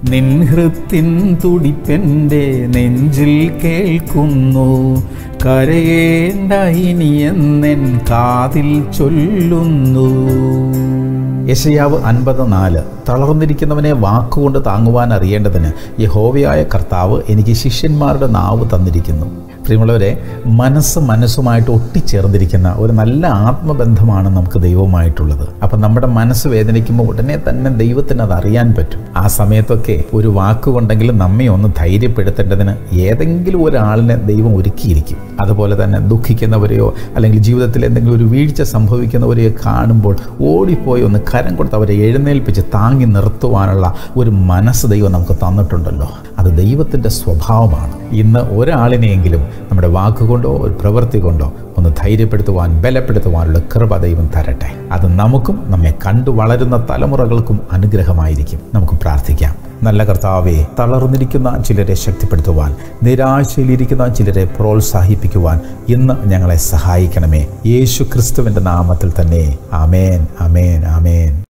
നിൻ ഹൃത്തിൻ തുടിപ്പെൻ്റെ നെഞ്ചിൽ കേൾക്കുന്നു കരയേണ്ട ഇനിയെന്നെൻ കാതിൽ ചൊല്ലുന്നു യശയാവ് അൻപത് നാല് തളർന്നിരിക്കുന്നവനെ വാക്കുകൊണ്ട് താങ്ങുവാൻ അറിയേണ്ടതിന് യഹോവയായ കർത്താവ് എനിക്ക് ശിഷ്യന്മാരുടെ നാവ് തന്നിരിക്കുന്നു പ്രിയമുള്ളവരെ മനസ്സ് മനസ്സുമായിട്ട് ഒട്ടിച്ചേർന്നിരിക്കുന്ന ഒരു നല്ല ആത്മബന്ധമാണ് നമുക്ക് ദൈവവുമായിട്ടുള്ളത് അപ്പം നമ്മുടെ മനസ്സ് വേദനിക്കുമ്പോൾ ഉടനെ തന്നെ ദൈവത്തിന് അത് അറിയാൻ പറ്റും ആ സമയത്തൊക്കെ ഒരു വാക്കുകൊണ്ടെങ്കിലും നമ്മെ ഒന്ന് ധൈര്യപ്പെടുത്തേണ്ടതിന് ഏതെങ്കിലും ഒരാളിനെ ദൈവം ഒരുക്കിയിരിക്കും അതുപോലെ തന്നെ ദുഃഖിക്കുന്നവരെയോ അല്ലെങ്കിൽ ജീവിതത്തിൽ എന്തെങ്കിലും ഒരു വീഴ്ച സംഭവിക്കുന്നവരെയോ കാണുമ്പോൾ ഓടിപ്പോയി ഒന്ന് കരം കൊടുത്ത് അവരെ എഴുന്നേൽപ്പിച്ച് താങ്ങി നിർത്തുവാനുള്ള ഒരു മനസ്സ് ദൈവം നമുക്ക് തന്നിട്ടുണ്ടല്ലോ അത് ദൈവത്തിൻ്റെ സ്വഭാവമാണ് ഇന്ന് ഒരാളിനെയെങ്കിലും നമ്മുടെ വാക്കുകൊണ്ടോ ഒരു പ്രവൃത്തി കൊണ്ടോ ഒന്ന് ധൈര്യപ്പെടുത്തുവാൻ ബലപ്പെടുത്തുവാനുള്ള കൃപ ദൈവം തരട്ടെ അത് നമുക്കും നമ്മെ കണ്ടു വളരുന്ന തലമുറകൾക്കും അനുഗ്രഹമായിരിക്കും നമുക്ക് പ്രാർത്ഥിക്കാം നല്ല കർത്താവെ തളർന്നിരിക്കുന്ന ചിലരെ ശക്തിപ്പെടുത്തുവാൻ നിരാശയിലിരിക്കുന്ന ചിലരെ പ്രോത്സാഹിപ്പിക്കുവാൻ ഇന്ന് ഞങ്ങളെ സഹായിക്കണമേ യേശു ക്രിസ്തുവിൻ്റെ നാമത്തിൽ തന്നെ ആമേൻ ആമേൻ ആമേൻ